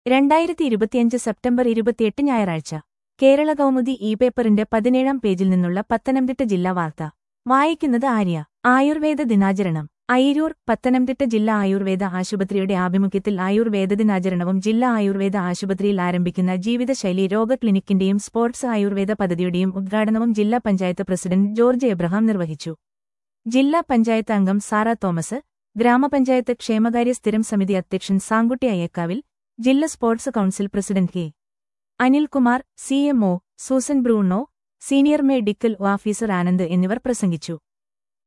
രണ്ടായിരത്തി ഇരുപത്തിയഞ്ച് സെപ്റ്റംബർ ഇരുപത്തിയെട്ട് ഞായറാഴ്ച കേരള കൗമുദി ഇ പേപ്പറിന്റെ പതിനേഴാം പേജിൽ നിന്നുള്ള പത്തനംതിട്ട ജില്ലാ വാർത്ത വായിക്കുന്നത് ആര്യ ആയുർവേദ ദിനാചരണം അയിരൂർ പത്തനംതിട്ട ജില്ലാ ആയുർവേദ ആശുപത്രിയുടെ ആഭിമുഖ്യത്തിൽ ആയുർവേദ ദിനാചരണവും ജില്ലാ ആയുർവേദ ആശുപത്രിയിൽ ആരംഭിക്കുന്ന ജീവിതശൈലി രോഗ ക്ലിനിക്കിന്റെയും സ്പോർട്സ് ആയുർവേദ പദ്ധതിയുടെയും ഉദ്ഘാടനവും ജില്ലാ പഞ്ചായത്ത് പ്രസിഡന്റ് ജോർജ് എബ്രഹാം നിർവഹിച്ചു ജില്ലാ പഞ്ചായത്ത് അംഗം സാറ തോമസ് ഗ്രാമപഞ്ചായത്ത് ക്ഷേമകാര്യ സ്ഥിരം സമിതി അധ്യക്ഷൻ സാങ്കുട്ടി അയ്യക്കാവിൽ ജില്ലാ sports council president K Anilkumar C M O Susan Bruno senior medical officer Anand എന്നിവർ പ്രസംഗിച്ചു